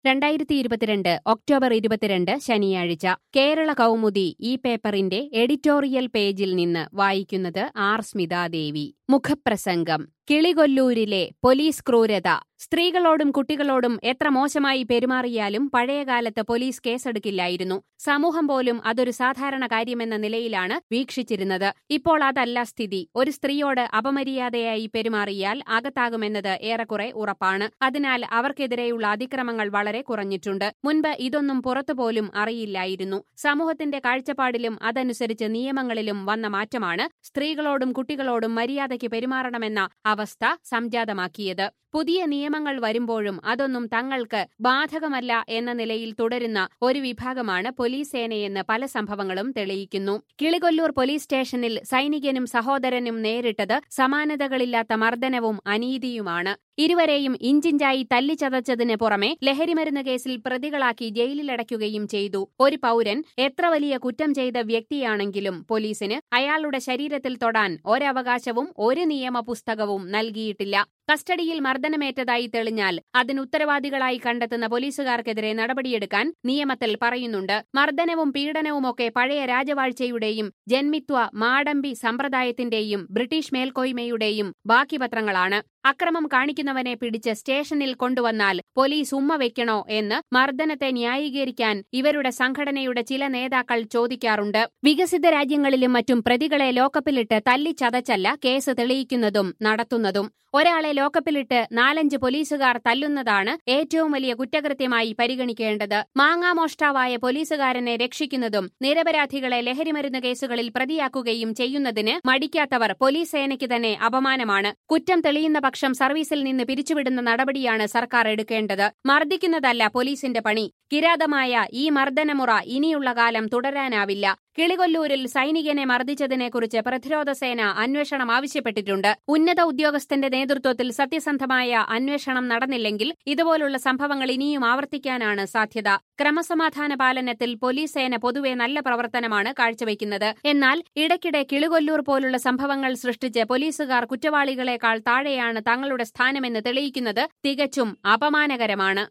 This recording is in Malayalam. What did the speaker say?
രണ്ടായിരത്തി ഇരുപത്തിരണ്ട് ഒക്ടോബർ ഇരുപത്തിരണ്ട് ശനിയാഴ്ച കേരള കൗമുദി ഈ പേപ്പറിന്റെ എഡിറ്റോറിയൽ പേജിൽ നിന്ന് വായിക്കുന്നത് ആർ സ്മിതാദേവി മുഖപ്രസംഗം കിളികൊല്ലൂരിലെ പോലീസ് ക്രൂരത സ്ത്രീകളോടും കുട്ടികളോടും എത്ര മോശമായി പെരുമാറിയാലും പഴയകാലത്ത് പോലീസ് കേസെടുക്കില്ലായിരുന്നു സമൂഹം പോലും അതൊരു സാധാരണ കാര്യമെന്ന നിലയിലാണ് വീക്ഷിച്ചിരുന്നത് ഇപ്പോൾ അതല്ല സ്ഥിതി ഒരു സ്ത്രീയോട് അപമര്യാദയായി പെരുമാറിയാൽ അകത്താകുമെന്നത് ഏറെക്കുറെ ഉറപ്പാണ് അതിനാൽ അവർക്കെതിരെയുള്ള അതിക്രമങ്ങൾ വളരെ കുറഞ്ഞിട്ടുണ്ട് മുൻപ് ഇതൊന്നും പുറത്തുപോലും അറിയില്ലായിരുന്നു സമൂഹത്തിന്റെ കാഴ്ചപ്പാടിലും അതനുസരിച്ച് നിയമങ്ങളിലും വന്ന മാറ്റമാണ് സ്ത്രീകളോടും കുട്ടികളോടും മര്യാദയ്ക്ക് പെരുമാറണമെന്ന അവസ്ഥ സംജാതമാക്കിയത് പുതിയ നിയമങ്ങൾ വരുമ്പോഴും അതൊന്നും തങ്ങൾക്ക് ബാധകമല്ല എന്ന നിലയിൽ തുടരുന്ന ഒരു വിഭാഗമാണ് പോലീസ് സേനയെന്ന് പല സംഭവങ്ങളും തെളിയിക്കുന്നു കിളികൊല്ലൂർ പോലീസ് സ്റ്റേഷനിൽ സൈനികനും സഹോദരനും നേരിട്ടത് സമാനതകളില്ലാത്ത മർദ്ദനവും അനീതിയുമാണ് ഇരുവരെയും ഇഞ്ചിഞ്ചായി തല്ലിച്ചതച്ചതിന് പുറമെ ലഹരിമരുന്ന് കേസിൽ പ്രതികളാക്കി ജയിലിലടയ്ക്കുകയും ചെയ്തു ഒരു പൌരൻ എത്ര വലിയ കുറ്റം ചെയ്ത വ്യക്തിയാണെങ്കിലും പോലീസിന് അയാളുടെ ശരീരത്തിൽ തൊടാൻ ഒരവകാശവും ഒരു നിയമ പുസ്തകവും നൽകിയിട്ടില്ല കസ്റ്റഡിയിൽ മർദ്ദനമേറ്റതായി തെളിഞ്ഞാൽ അതിന് ഉത്തരവാദികളായി കണ്ടെത്തുന്ന പോലീസുകാർക്കെതിരെ നടപടിയെടുക്കാൻ നിയമത്തിൽ പറയുന്നുണ്ട് മർദ്ദനവും പീഡനവുമൊക്കെ പഴയ രാജവാഴ്ചയുടെയും ജന്മിത്വ മാടമ്പി സമ്പ്രദായത്തിന്റെയും ബ്രിട്ടീഷ് മേൽക്കോയ്മയുടെയും ബാക്കി പത്രങ്ങളാണ് അക്രമം കാണിക്കുന്നവനെ പിടിച്ച് സ്റ്റേഷനിൽ കൊണ്ടുവന്നാൽ പോലീസ് ഉമ്മ വെക്കണോ എന്ന് മർദ്ദനത്തെ ന്യായീകരിക്കാൻ ഇവരുടെ സംഘടനയുടെ ചില നേതാക്കൾ ചോദിക്കാറുണ്ട് വികസിത രാജ്യങ്ങളിലും മറ്റും പ്രതികളെ ലോക്കപ്പിലിട്ട് തല്ലിച്ചതച്ചല്ല കേസ് തെളിയിക്കുന്നതും നടത്തുന്നതും ഒരാളെ ലോക്കപ്പിലിട്ട് നാലഞ്ച് പോലീസുകാർ തല്ലുന്നതാണ് ഏറ്റവും വലിയ കുറ്റകൃത്യമായി പരിഗണിക്കേണ്ടത് മാങ്ങാമോഷ്ടാവായ പോലീസുകാരനെ രക്ഷിക്കുന്നതും നിരപരാധികളെ ലഹരിമരുന്ന് കേസുകളിൽ പ്രതിയാക്കുകയും ചെയ്യുന്നതിന് മടിക്കാത്തവർ പോലീസ് സേനയ്ക്ക് തന്നെ അപമാനമാണ് കുറ്റം തെളിയുന്ന പക്ഷം സർവീസിൽ നിന്ന് പിരിച്ചുവിടുന്ന നടപടിയാണ് സർക്കാർ എടുക്കേണ്ടത് മർദ്ദിക്കുന്നതല്ല പോലീസിന്റെ പണി കിരാതമായ ഈ മർദ്ദനമുറ ഇനിയുള്ള കാലം തുടരാനാവില്ല കിളികൊല്ലൂരിൽ സൈനികനെ മർദ്ദിച്ചതിനെക്കുറിച്ച് പ്രതിരോധ സേന അന്വേഷണം ആവശ്യപ്പെട്ടിട്ടുണ്ട് ഉന്നത ഉദ്യോഗസ്ഥന്റെ നേതൃത്വത്തിൽ സത്യസന്ധമായ അന്വേഷണം നടന്നില്ലെങ്കിൽ ഇതുപോലുള്ള സംഭവങ്ങൾ ഇനിയും ആവർത്തിക്കാനാണ് സാധ്യത ക്രമസമാധാന പാലനത്തിൽ പോലീസ് സേന പൊതുവെ നല്ല പ്രവർത്തനമാണ് കാഴ്ചവെക്കുന്നത് എന്നാൽ ഇടയ്ക്കിടെ കിളികൊല്ലൂർ പോലുള്ള സംഭവങ്ങൾ സൃഷ്ടിച്ച് പോലീസുകാർ കുറ്റവാളികളെക്കാൾ താഴെയാണ് തങ്ങളുടെ സ്ഥാനമെന്ന് തെളിയിക്കുന്നത് തികച്ചും അപമാനകരമാണ്